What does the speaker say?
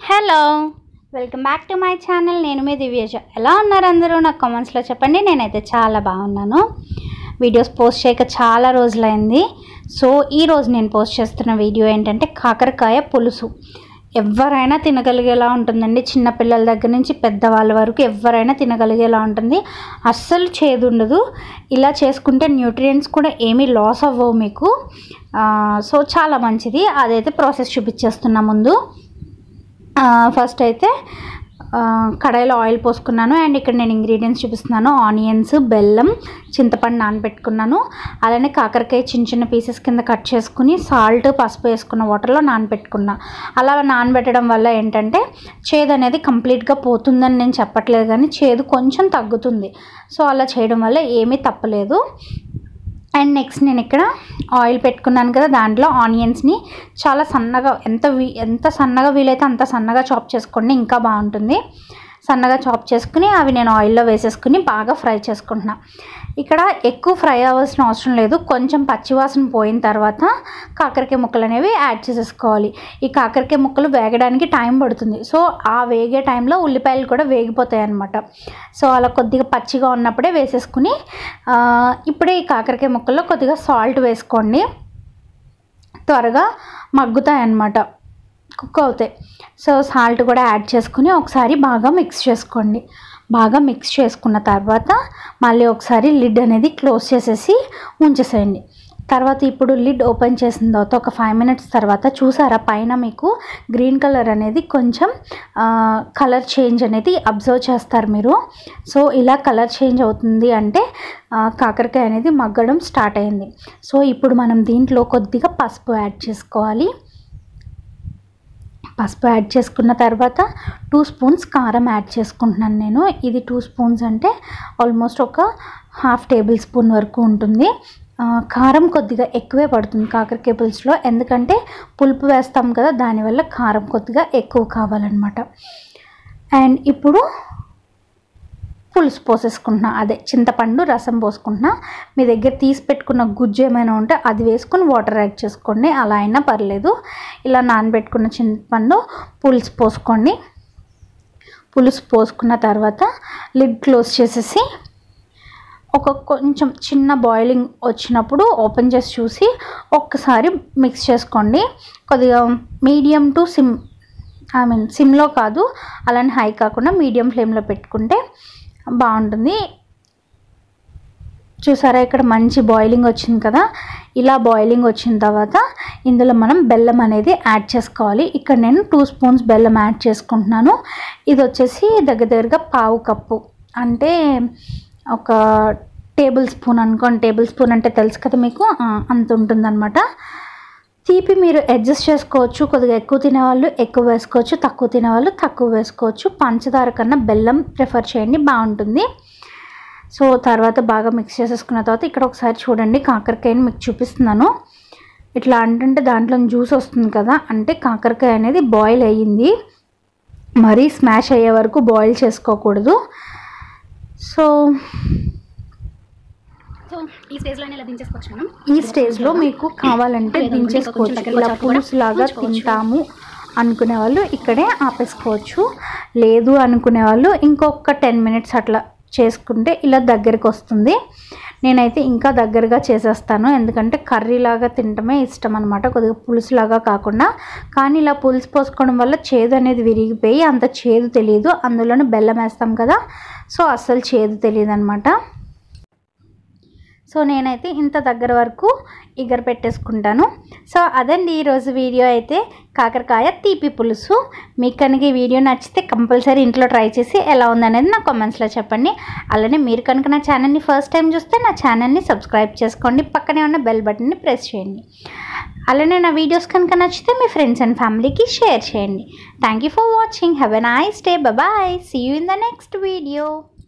Hello welcome back to my channel నేను మీ దివ్యజ ఎలా ఉన్నారు అందరూ నాకు కామెంట్స్లో చెప్పండి నేనైతే చాలా బాగున్నాను వీడియోస్ పోస్ట్ చేయక చాలా రోజులైంది సో ఈ రోజు నేను పోస్ట్ చేస్తున్న వీడియో ఏంటంటే కాకరకాయ పులుసు ఎవరైనా తినగలిగేలా ఉంటుందండి చిన్నపిల్లల దగ్గర నుంచి పెద్దవాళ్ళ వరకు ఎవరైనా తినగలిగేలా ఉంటుంది అస్సలు చేదు ఉండదు ఇలా చేసుకుంటే న్యూట్రియంట్స్ కూడా ఏమీ లాస్ అవ్వవు మీకు ఆ, సో చాలా మంచిది అదైతే ప్రాసెస్ చూపించేస్తున్నా ముందు ఆ, ఫస్ట్ అయితే ఆ, కడాయిలో ఆయిల్ పోసుకున్నాను అండ్ ఇక్కడ నేను ఇంగ్రీడియంట్స్ చూపిస్తున్నాను ఆనియన్స్ బెల్లం చింతపండు నానబెట్టుకున్నాను అలానే కాకరకాయ చిన్న చిన్న పీసెస్ కింద కట్ చేసుకుని సాల్ట్ పసుపు వేసుకున్న వాటర్లో నానబెట్టుకున్నా అలా నానబెట్టడం వల్ల ఏంటంటే చేదు అనేది కంప్లీట్గా పోతుందని నేను చెప్పట్లేదు కానీ చేదు కొంచెం తగ్గుతుంది సో అలా చేయడం వల్ల ఏమీ తప్పలేదు అండ్ నెక్స్ట్ నేను ఇక్కడ ఆయిల్ పెట్టుకున్నాను కదా దాంట్లో ఆనియన్స్ని చాలా సన్నగా ఎంత వీ ఎంత సన్నగా వీలైతే అంత సన్నగా చాప్ చేసుకోండి ఇంకా బాగుంటుంది సన్నగా చాప్ చేసుకుని అవి నేను ఆయిల్లో వేసేసుకుని బాగా ఫ్రై చేసుకుంటున్నా ఇక్కడ ఎక్కువ ఫ్రై అవ్వాల్సిన అవసరం లేదు కొంచెం పచ్చివాసన పోయిన తర్వాత కాకరకాయ ముక్కలు అనేవి యాడ్ చేసేసుకోవాలి ఈ కాకరకాయ ముక్కలు వేగడానికి టైం పడుతుంది సో ఆ వేగే టైంలో ఉల్లిపాయలు కూడా వేగిపోతాయి అన్నమాట సో అలా కొద్దిగా పచ్చిగా ఉన్నప్పుడే వేసేసుకుని ఆ, ఇప్పుడే ఈ కాకరకాయ ముక్కల్లో కొద్దిగా సాల్ట్ వేసుకోండి త్వరగా మగ్గుతాయి అన్నమాట కుక్ అవుతాయి సో సాల్ట్ కూడా యాడ్ చేసుకుని ఒకసారి బాగా మిక్స్ చేసుకోండి బాగా మిక్స్ చేసుకున్న తర్వాత మళ్ళీ ఒకసారి లిడ్ అనేది క్లోజ్ చేసేసి ఉంచేసేయండి తర్వాత ఇప్పుడు లిడ్ ఓపెన్ చేసిన తర్వాత ఒక ఫైవ్ మినిట్స్ తర్వాత చూసారా పైన మీకు గ్రీన్ కలర్ అనేది కొంచెం కలర్ చేంజ్ అనేది అబ్జర్వ్ చేస్తారు మీరు సో ఇలా కలర్ చేంజ్ అవుతుంది అంటే ఆ, కాకరకాయ అనేది మగ్గడం స్టార్ట్ అయింది సో ఇప్పుడు మనం దీంట్లో కొద్దిగా పసుపు యాడ్ చేసుకోవాలి పసుపు యాడ్ చేసుకున్న తర్వాత టూ స్పూన్స్ కారం యాడ్ చేసుకుంటున్నాను నేను ఇది టూ స్పూన్స్ అంటే ఆల్మోస్ట్ ఒక హాఫ్ టేబుల్ స్పూన్ వరకు ఉంటుంది ఆ, కారం కొద్దిగా ఎక్కువే పడుతుంది కాకరకాయ పులుసులో ఎందుకంటే పులుపు వేస్తాం కదా దానివల్ల కారం కొద్దిగా ఎక్కువ కావాలన్నమాట అండ్ ఇప్పుడు పులుసు పోసేసుకుంటున్నా అదే చింతపండు రసం పోసుకుంటున్నా మీ దగ్గర తీసి పెట్టుకున్న గుజ్జు ఏమైనా ఉంటే అది వేసుకుని వాటర్ యాడ్ చేసుకోండి అలా అయినా పర్లేదు ఇలా నానబెట్టుకున్న చింతపండు పులుసు పోసుకోండి పులుసు పోసుకున్న తర్వాత లిడ్ క్లోజ్ చేసేసి ఒక కొంచెం చిన్న బాయిలింగ్ వచ్చినప్పుడు ఓపెన్ చేసి చూసి ఒక్కసారి మిక్స్ చేసుకోండి కొద్దిగా medium to sim I mean సిమ్లో కాదు అలానే హై కాకుండా మీడియం ఫ్లేమ్లో పెట్టుకుంటే బాగుంటుంది చూసారా ఇక్కడ మంచి బాయిలింగ్ వచ్చింది కదా ఇలా బాయిలింగ్ వచ్చిన తర్వాత ఇందులో మనం బెల్లం అనేది యాడ్ చేసుకోవాలి ఇక్కడ నేను టూ స్పూన్స్ బెల్లం యాడ్ చేసుకుంటున్నాను ఇది వచ్చేసి దగ్గర దగ్గరగా పావు కప్పు అంటే ఒక టేబుల్ స్పూన్ అనుకోండి టేబుల్ స్పూన్ అంటే తెలుసు కదా మీకు ఆ, అంత ఉంటుందన్నమాట తీపి మీరు అడ్జస్ట్ చేసుకోవచ్చు కొద్దిగా ఎక్కువ తినేవాళ్ళు ఎక్కువ వేసుకోవచ్చు తక్కువ తినేవాళ్ళు తక్కువ వేసుకోవచ్చు పంచదార కన్నా బెల్లం ప్రిఫర్ చేయండి బాగుంటుంది సో తర్వాత బాగా మిక్స్ చేసేసుకున్న తర్వాత ఇక్కడ ఒకసారి చూడండి కాకరకాయని మీకు చూపిస్తున్నాను ఇట్లా అంటుంటే దాంట్లో జ్యూస్ వస్తుంది కదా అంటే కాకరకాయ అనేది బాయిల్ అయ్యింది మరీ స్మాష్ అయ్యే వరకు బాయిల్ చేసుకోకూడదు సో సో ఈ స్టేజ్లోనే ఇలా దించేసుకోవచ్చు మనం ఈ స్టేజ్లో మీకు కావాలంటే లేదా దించేసుకోవచ్చు కొంచెం ఇలా దగ్గరకు వచ్చాక పులుసు లాగా ఉంచుకోవచ్చు. తింటాము అనుకునే వాళ్ళు ఇక్కడే ఆపేసుకోవచ్చు లేదు అనుకునే వాళ్ళు ఇంకొక టెన్ మినిట్స్ అట్లా చేసుకుంటే ఇలా దగ్గరికి వస్తుంది నేనైతే ఇంకా దగ్గరగా చేసేస్తాను ఎందుకంటే కర్రీలాగా తినటమే ఇష్టం అనమాట కొద్దిగా పులుసులాగా కాకుండా కానీ ఇలా పులుసు పోసుకోవడం వల్ల చేదు అనేది విరిగిపోయి అంత చేదు తెలియదు అందులోనే బెల్లం వేస్తాం కదా సో అస్సలు చేదు తెలియదు అనమాట సో నేనైతే ఇంత దగ్గర వరకు ఇగర పెట్టేసుకుంటాను సో అదండి ఈరోజు వీడియో అయితే కాకరకాయ తీపి పులుసు మీకు కనుక ఈ వీడియో నచ్చితే కంపల్సరీ ఇంట్లో ట్రై చేసి ఎలా ఉందనేది నా కామెంట్స్లో చెప్పండి అలానే మీరు కనుక నా ఛానల్ని ఫస్ట్ టైం చూస్తే నా ఛానల్ని సబ్స్క్రైబ్ చేసుకోండి పక్కనే ఉన్న బెల్ బటన్ని ప్రెస్ చేయండి అలానే నా వీడియోస్ కనుక నచ్చితే మీ ఫ్రెండ్స్ అండ్ ఫ్యామిలీకి షేర్ చేయండి thank you for watching have a nice day bye see you in the next video